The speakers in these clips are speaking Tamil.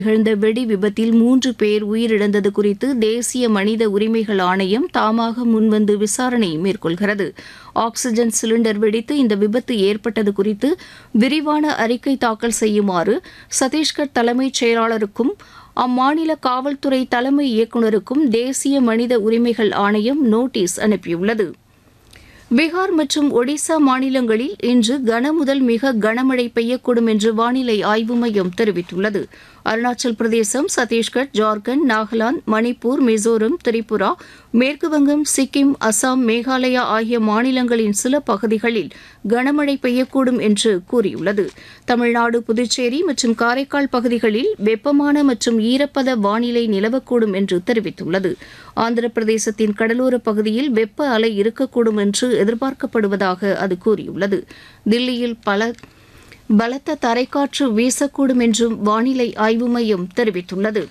நிகழ்ந்த வெடி விபத்தில் மூன்று பேர் உயிரிழந்தது குறித்து தேசிய மனித உரிமைகள் ஆணையம் தாமாக முன்வந்து விசாரணை மேற்கொள்கிறது ஆக்ஸிஜன் சிலிண்டர் வெடித்து இந்த விபத்து ஏற்பட்டது குறித்து விரிவான அறிக்கை தாக்கல் செய்யுமாறு சத்தீஸ்கர் தலைமைச் செயலாளருக்கும் அம்மாநில காவல்துறை தலைமை இயக்குநருக்கும் தேசிய மனித உரிமைகள் ஆணையம் நோட்டீஸ் அனுப்பியுள்ளது பீகார் மற்றும் ஒடிசா மாநிலங்களில் இன்று கனமுதல் மிக கனமழை பெய்யக்கூடும் என்று வானிலை ஆய்வு மையம் தெரிவித்துள்ளது அருணாச்சல் பிரதேசம் சத்தீஸ்கர் ஜார்க்கண்ட் நாகாலாந்து மணிப்பூர் மிசோரம் திரிபுரா மேற்குவங்கம் சிக்கிம் அசாம் மேகாலயா ஆகிய மாநிலங்களின் சில பகுதிகளில் கனமழை பெய்யக்கூடும் என்று கூறியுள்ளது தமிழ்நாடு புதுச்சேரி மற்றும் காரைக்கால் பகுதிகளில் வெப்பமான மற்றும் ஈரப்பத வானிலை நிலவக்கூடும் என்று தெரிவித்துள்ளது ஆந்திர பிரதேசத்தின் கடலோர பகுதியில் வெப்ப அலை இருக்கக்கூடும் என்று எதிர்பார்க்கப்படுவதாக அது கூறியுள்ளது தில்லியில் பல பலத்த தரைக்காற்று வீசக்கூடும் என்றும் வானிலை ஆய்வு மையம் தெரிவித்துள்ளது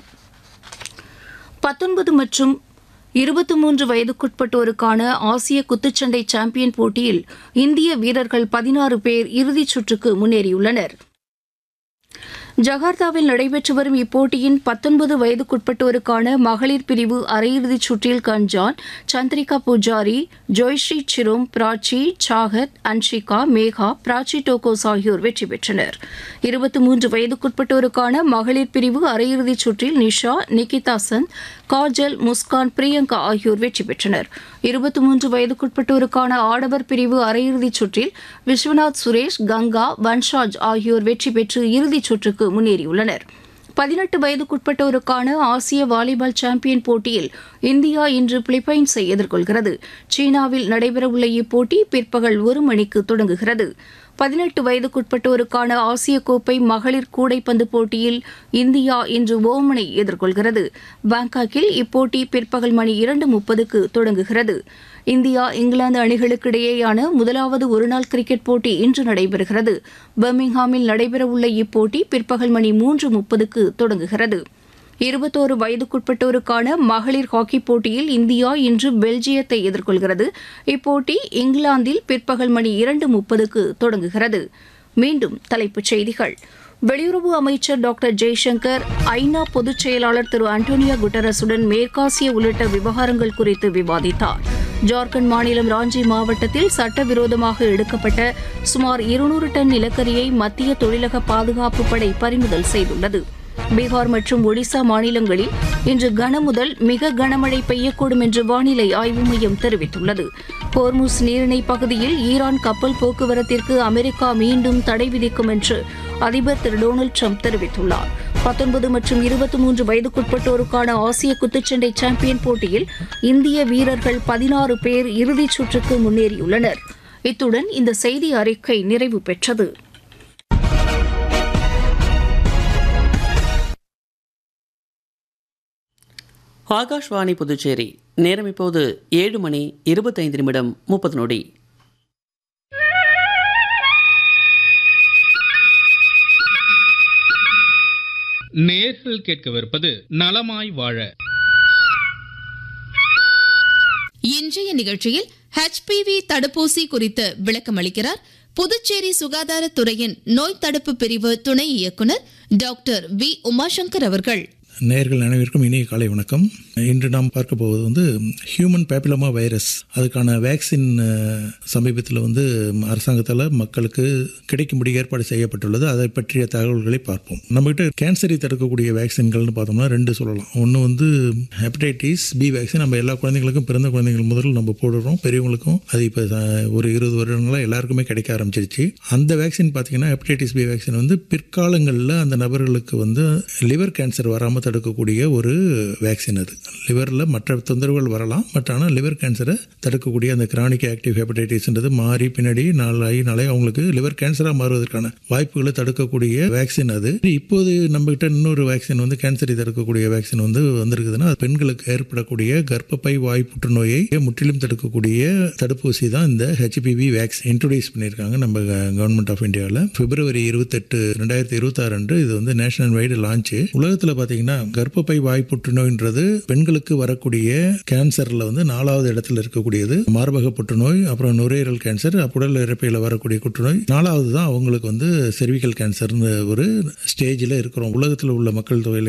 பத்தொன்பது மற்றும் இருபத்தி மூன்று வயதுக்குட்பட்டோருக்கான ஆசிய குத்துச்சண்டை சாம்பியன் போட்டியில் இந்திய வீரர்கள் பதினாறு பேர் இறுதிச் சுற்றுக்கு முன்னேறியுள்ளனர் ஜகார்த்தாவில் நடைபெற்று வரும் இப்போட்டியின் பத்தொன்பது வயதுக்குட்பட்டோருக்கான மகளிர் பிரிவு அரையிறுதிச் சுற்றில் கஞ்சான் சந்திரிகா பூஜாரி ஜோய்ஸ்ரீ சிரோம் பிராச்சி சாகத் அன்ஷிகா மேகா பிராச்சி டோகோஸ் ஆகியோர் வெற்றி பெற்றனர் இருபத்தி மூன்று வயதுக்குட்பட்டோருக்கான மகளிர் பிரிவு அரையிறுதிச் சுற்றில் நிஷா நிகிதா சந்த் காஜல் முஸ்கான் பிரியங்கா ஆகியோர் வெற்றி பெற்றனர் இருபத்தி மூன்று வயதுக்குட்பட்டோருக்கான ஆடவர் பிரிவு அரையிறுதிச் சுற்றில் விஸ்வநாத் சுரேஷ் கங்கா வன்ஷாஜ் ஆகியோர் வெற்றி பெற்று இறுதிச் சுற்றுக்கு முன்னேறியுள்ளனர் பதினெட்டு வயதுக்குட்பட்டோருக்கான ஆசிய வாலிபால் சாம்பியன் போட்டியில் இந்தியா இன்று பிலிப்பைன்ஸை எதிர்கொள்கிறது சீனாவில் நடைபெறவுள்ள இப்போட்டி பிற்பகல் ஒரு மணிக்கு தொடங்குகிறது பதினெட்டு வயதுக்குட்பட்டோருக்கான ஆசிய கோப்பை மகளிர் கூடைப்பந்து போட்டியில் இந்தியா இன்று ஓமனை எதிர்கொள்கிறது பாங்காக்கில் இப்போட்டி பிற்பகல் மணி இரண்டு முப்பதுக்கு தொடங்குகிறது இந்தியா இங்கிலாந்து அணிகளுக்கு இடையேயான முதலாவது ஒருநாள் கிரிக்கெட் போட்டி இன்று நடைபெறுகிறது பர்மிங்ஹாமில் நடைபெறவுள்ள இப்போட்டி பிற்பகல் மணி மூன்று முப்பதுக்கு தொடங்குகிறது இருபத்தோரு வயதுக்குட்பட்டோருக்கான மகளிர் ஹாக்கி போட்டியில் இந்தியா இன்று பெல்ஜியத்தை எதிர்கொள்கிறது இப்போட்டி இங்கிலாந்தில் பிற்பகல் மணி இரண்டு முப்பதுக்கு தொடங்குகிறது மீண்டும் தலைப்புச் செய்திகள் வெளியுறவு அமைச்சர் டாக்டர் ஜெய்சங்கர் ஐநா பொதுச் செயலாளர் திரு அண்டோனியா குட்டரஸுடன் மேற்காசிய உள்ளிட்ட விவகாரங்கள் குறித்து விவாதித்தார் ஜார்க்கண்ட் மாநிலம் ராஞ்சி மாவட்டத்தில் சட்டவிரோதமாக எடுக்கப்பட்ட சுமார் இருநூறு டன் நிலக்கரியை மத்திய தொழிலக பாதுகாப்பு படை பறிமுதல் செய்துள்ளது பீகார் மற்றும் ஒடிசா மாநிலங்களில் இன்று கனமுதல் மிக கனமழை பெய்யக்கூடும் என்று வானிலை ஆய்வு மையம் தெரிவித்துள்ளது ஹோர்முஸ் நீரிணை பகுதியில் ஈரான் கப்பல் போக்குவரத்திற்கு அமெரிக்கா மீண்டும் தடை விதிக்கும் என்று அதிபர் திரு டொனால்டு ட்ரம்ப் தெரிவித்துள்ளார் பத்தொன்பது மற்றும் இருபத்தி மூன்று வயதுக்குட்பட்டோருக்கான ஆசிய குத்துச்சண்டை சாம்பியன் போட்டியில் இந்திய வீரர்கள் பதினாறு பேர் இறுதிச் சுற்றுக்கு முன்னேறியுள்ளனர் இத்துடன் இந்த செய்தி அறிக்கை நிறைவு பெற்றது ஆகாஷ்வாணி புதுச்சேரி நேரம் இப்போது ஏழு மணி இருபத்தைந்து நிமிடம் முப்பது நொடி நேர்கள் கேட்கவிருப்பது நலமாய் வாழ இன்றைய நிகழ்ச்சியில் ஹெச்பிவி தடுப்பூசி குறித்து விளக்கம் அளிக்கிறார் புதுச்சேரி சுகாதாரத்துறையின் நோய் தடுப்பு பிரிவு துணை இயக்குனர் டாக்டர் வி உமாசங்கர் அவர்கள் நேர்கள் அனைவருக்கும் இனிய காலை வணக்கம் இன்று நாம் பார்க்க போவது வந்து ஹியூமன் பேப்பிலமா வைரஸ் அதுக்கான வேக்சின் சமீபத்தில் வந்து அரசாங்கத்தால் மக்களுக்கு கிடைக்கும்படி ஏற்பாடு செய்யப்பட்டுள்ளது அதை பற்றிய தகவல்களை பார்ப்போம் நம்மகிட்ட கேன்சரை தடுக்கக்கூடிய வேக்சின்கள்னு பார்த்தோம்னா ரெண்டு சொல்லலாம் ஒன்று வந்து ஹெப்படைட்டிஸ் பி வேக்சின் நம்ம எல்லா குழந்தைங்களுக்கும் பிறந்த குழந்தைகள் முதல் நம்ம போடுறோம் பெரியவங்களுக்கும் அது இப்போ ஒரு இருபது வருடங்களாக எல்லாருக்குமே கிடைக்க ஆரம்பிச்சிருச்சு அந்த வேக்சின் பார்த்தீங்கன்னா ஹெப்படைட்டிஸ் பி வேக்சின் வந்து பிற்காலங்களில் அந்த நபர்களுக்கு வந்து லிவர் கேன்சர் வராமல் தடுக்கக்கூடிய ஒரு வேக்சின் அது லிவரில் மற்ற தொந்தரவுகள் வரலாம் பட் ஆனால் லிவர் கேன்சரை தடுக்கக்கூடிய அந்த கிரானிக் ஆக்டிவ் ஹெப்படைட்டிஸ்ன்றது மாறி பின்னாடி நாளாகி நாளே அவங்களுக்கு லிவர் கேன்சராக மாறுவதற்கான வாய்ப்புகளை தடுக்கக்கூடிய வேக்சின் அது இப்போது நம்மகிட்ட இன்னொரு வேக்சின் வந்து கேன்சரை தடுக்கக்கூடிய வேக்சின் வந்து வந்திருக்குதுன்னா அது பெண்களுக்கு ஏற்படக்கூடிய கர்ப்பப்பை வாய் புற்றுநோயை முற்றிலும் தடுக்கக்கூடிய தடுப்பூசி தான் இந்த ஹெச்பிவி வேக்சின் இன்ட்ரோடியூஸ் பண்ணியிருக்காங்க நம்ம கவர்மெண்ட் ஆஃப் இந்தியாவில் பிப்ரவரி இருபத்தெட்டு ரெண்டாயிரத்தி இருபத்தாறு அன்று இது வந்து நேஷனல் வைடு லான்ச் உலகத்தில் பார்த்தீங்கன்னா கர்ப்பப்பை வாய் புற்றுநோய்ன்றது பெண்களுக்கு வரக்கூடிய கேன்சர்ல வந்து நாலாவது இடத்துல இருக்கக்கூடியது மார்பக புற்றுநோய் அப்புறம் நுரையீரல் கேன்சர் உடல் இறப்பையில் வரக்கூடிய புற்றுநோய் நாலாவது தான் அவங்களுக்கு வந்து செர்விக்கல் கேன்சர்னு ஒரு ஸ்டேஜில் இருக்கிறோம் உலகத்தில் உள்ள மக்கள் தொகையில்